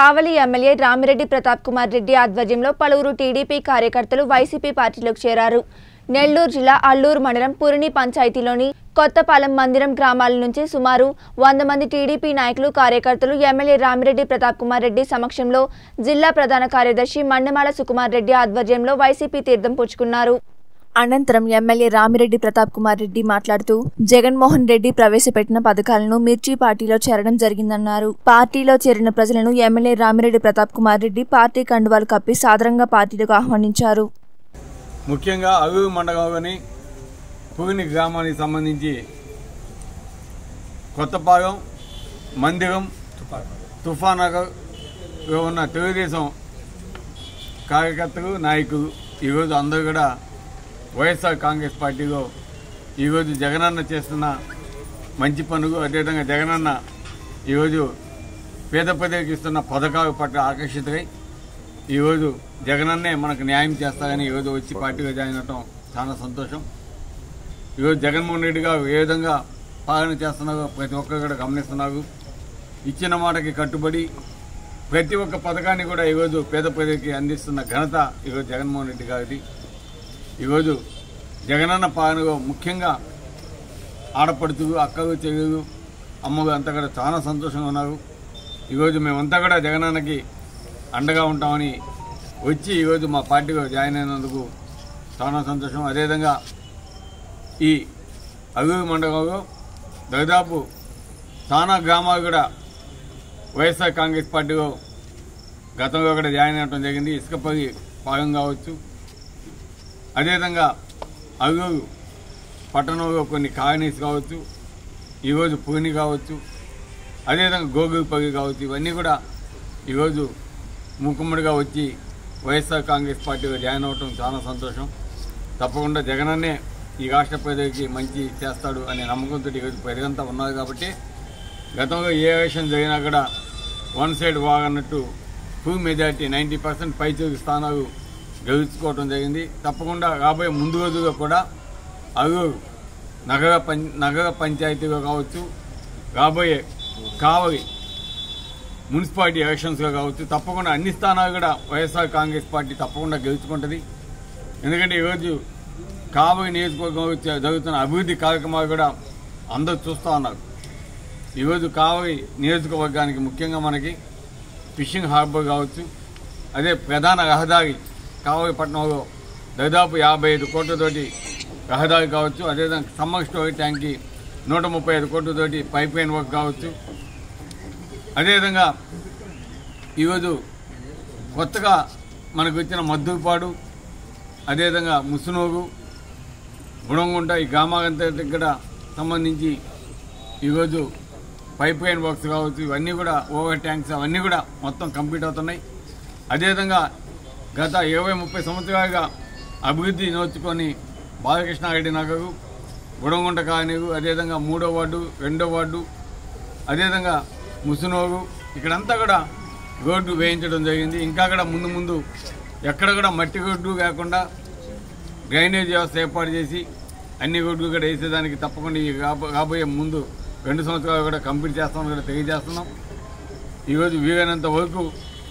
కావలి MLA Ramireddy Pratap Kumar Reddy ఆధ్వర్యంలో పలువురు TDP కార్యకర్తలు వైసీపీ పార్టీలోకి చేరారు నెల్లూరు జిల్లా అల్లూరు మండలం పురిని పంచాయతీలోని కొత్తపాలెం మందిరం గ్రామాల నుంచి సుమారు వంద మంది టీడీపీ నాయకులు కార్యకర్తలు ఎమ్మెల్యే రామిరెడ్డి ప్రతాప్ కుమార్ రెడ్డి సమక్షంలో జిల్లా ప్రధాన కార్యదర్శి మండమాల సుకుమార్ రెడ్డి ఆధ్వర్యంలో వైసీపీ తీర్థం పుచ్చుకున్నారు అనంతరం ఎమ్మెల్యే రామిరెడ్డి ప్రతాప్ కుమార్ రెడ్డి మాట్లాడుతూ జగన్మోహన్ రెడ్డి ప్రవేశపెట్టిన పథకాలను మిర్చి పార్టీలో చేరడం జరిగిందన్నారు పార్టీలో చేరిన ప్రజలను ఎమ్మెల్యే రామిరెడ్డి ప్రతాప్ కుమార్ రెడ్డి పార్టీ కండువాలు కప్పి సాదరంగా పార్టీలకు ఆహ్వానించారు ముఖ్యంగా అగుగు మండలంలోని పుగిని గ్రామానికి సంబంధించి కొత్తపాలెం మందిరం తుఫానగర్లో ఉన్న తెలుగుదేశం కార్యకర్తలు నాయకులు ఈరోజు అందరూ కూడా వైఎస్ఆర్ కాంగ్రెస్ పార్టీలో ఈరోజు జగనన్న చేస్తున్న మంచి పనులు అదేవిధంగా జగనన్న ఈరోజు పేద ప్రజలకు ఇస్తున్న పథకాల పట్ల ఆకర్షితులై ఈరోజు జగనన్నే మనకు న్యాయం చేస్తారని ఈరోజు వచ్చి పార్టీలో జాయిన్ అవటం చాలా సంతోషం ఈరోజు జగన్మోహన్ రెడ్డి గారు ఏ విధంగా పాలన చేస్తున్నారో ప్రతి ఒక్కరు కూడా గమనిస్తున్నారు ఇచ్చిన మాటకి కట్టుబడి ప్రతి ఒక్క పథకాన్ని కూడా ఈరోజు పేద ప్రజలకి అందిస్తున్న ఘనత ఈరోజు జగన్మోహన్ రెడ్డి గారిది ఈరోజు జగనన్న పాలనలో ముఖ్యంగా ఆడపడుతులు అక్కలు చెల్లెలు అమ్మలు అంతా కూడా చాలా సంతోషంగా ఉన్నారు ఈరోజు మేమంతా కూడా జగనన్నకి అండగా ఉంటామని వచ్చి ఈరోజు మా పార్టీలో జాయిన్ అయినందుకు చాలా సంతోషం అదేవిధంగా ఈ అల్లూరు మండలంలో దాదాపు చాలా గ్రామాలు కూడా వైఎస్ఆర్ కాంగ్రెస్ పార్టీలో గతంలో కూడా జాయిన్ అవ్వడం జరిగింది ఇసుకపల్లి పాలెం కావచ్చు అదేవిధంగా అల్లూరు పట్టణంలో కొన్ని కాలనీస్ కావచ్చు ఈరోజు పూని కావచ్చు అదేవిధంగా గోగులపల్లి కావచ్చు ఇవన్నీ కూడా ఈరోజు మూకుమ్మడిగా వచ్చి వైఎస్ఆర్ కాంగ్రెస్ పార్టీలో జాయిన్ అవ్వటం చాలా సంతోషం తప్పకుండా జగనన్నే ఈ రాష్ట్ర ప్రజలకి మంచి చేస్తాడు అనే నమ్మకంతో ఈరోజు ప్రజలంతా ఉన్నారు కాబట్టి గతంలో ఏ ఎలక్షన్ జరిగినా కూడా వన్ సైడ్ వాగ్ అన్నట్టు ఫుల్ మెజారిటీ నైంటీ పర్సెంట్ పైచేసి స్థానాలు గెలుచుకోవడం జరిగింది తప్పకుండా రాబోయే ముందు రోజుల్లో కూడా అల్లూరు నగర పం నగర పంచాయతీగా కావచ్చు రాబోయే కావలి మున్సిపాలిటీ ఎలక్షన్స్గా కావచ్చు తప్పకుండా అన్ని స్థానాలు కూడా వైఎస్ఆర్ కాంగ్రెస్ పార్టీ తప్పకుండా గెలుచుకుంటుంది ఎందుకంటే ఈరోజు కావలి నియోజకవర్గంలో చ- జరుగుతున్న అభివృద్ధి కార్యక్రమాలు కూడా అందరూ చూస్తూ ఉన్నారు ఈరోజు కావలి నియోజకవర్గానికి ముఖ్యంగా మనకి ఫిషింగ్ హార్బర్ కావచ్చు అదే ప్రధాన రహదారి కావలి పట్టణంలో దాదాపు యాభై ఐదు కోట్లతోటి రహదారి కావచ్చు అదేవిధంగా సమ్మర్ స్టోరేజ్ ట్యాంక్కి నూట ముప్పై ఐదు కోట్లతోటి పైప్ లైన్ వర్క్ కావచ్చు అదేవిధంగా ఈరోజు కొత్తగా మనకు వచ్చిన మద్దుపాడు అదేవిధంగా ముసునోగు బుడంగుంట ఈ గ్రామాలంతటికి కూడా సంబంధించి ఈరోజు పైప్ లైన్ వర్క్స్ కావచ్చు ఇవన్నీ కూడా ఓవర్ ట్యాంక్స్ అవన్నీ కూడా మొత్తం కంప్లీట్ అవుతున్నాయి అదేవిధంగా గత ఇరవై ముప్పై సంవత్సరాలుగా అభివృద్ధి నోచుకొని బాలకృష్ణారెడ్డి నగరు బుడంగుంట కాలనీరు అదేవిధంగా మూడో వార్డు రెండో వార్డు అదేవిధంగా ముసునోగు ఇక్కడంతా కూడా రోడ్డు వేయించడం జరిగింది ఇంకా కూడా ముందు ముందు ఎక్కడ కూడా మట్టి రోడ్డు కాకుండా డ్రైనేజ్ వ్యవస్థ ఏర్పాటు చేసి అన్ని రోడ్లు కూడా వేసేదానికి తప్పకుండా ఈ రాబో- రాబోయే ముందు రెండు సంవత్సరాలు కూడా కంప్లీట్ చేస్తామని కూడా తెలియజేస్తున్నాం ఈరోజు వీలైనంత వరకు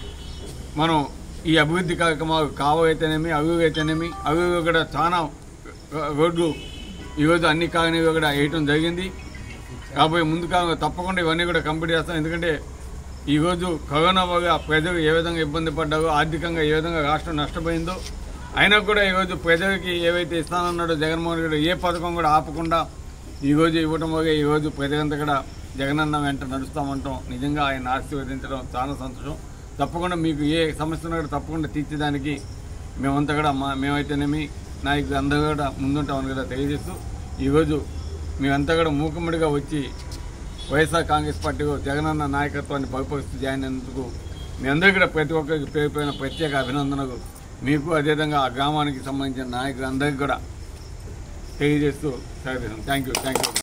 మనం ఈ అభివృద్ధి కార్యక్రమాలు కావ అయితేనేమి అవి అయితేనేమి అవి కూడా చాలా రోడ్లు ఈరోజు అన్ని కాలనీలు కూడా వేయటం జరిగింది రాబోయే ముందు కాలంలో తప్పకుండా ఇవన్నీ కూడా కంప్లీట్ చేస్తాం ఎందుకంటే ఈరోజు కరోనా వల్ల ప్రజలు ఏ విధంగా ఇబ్బంది పడ్డారో ఆర్థికంగా ఏ విధంగా రాష్ట్రం నష్టపోయిందో అయినా కూడా ఈరోజు ప్రజలకి ఏవైతే ఇస్తానన్నాడో జగన్మోహన్ రెడ్డి ఏ పథకం కూడా ఆపకుండా ఈరోజు ఇవ్వటం వల్ల ఈరోజు ప్రజలంతా కూడా జగనన్న వెంట నడుస్తామంటాం నిజంగా ఆయన ఆశీర్వదించడం చాలా సంతోషం తప్పకుండా మీకు ఏ సమస్య ఉన్నా కూడా తప్పకుండా తీర్చేదానికి మేమంతా కూడా మా మేమైతేనేమి నాయకులు అందరూ కూడా ముందుంటామని కూడా తెలియజేస్తూ ఈరోజు మేమంతా కూడా మూకుమ్మడిగా వచ్చి వైఎస్ఆర్ కాంగ్రెస్ పార్టీలో జగనన్న నాయకత్వాన్ని బలపరుస్తూ జాయిన్ అయినందుకు మీ అందరికీ కూడా ప్రతి ఒక్కరికి పేరు పైన ప్రత్యేక అభినందనలు మీకు అదేవిధంగా ఆ గ్రామానికి సంబంధించిన నాయకులందరికీ కూడా తెలియజేస్తూ సెలవు థ్యాంక్ యూ థ్యాంక్ యూ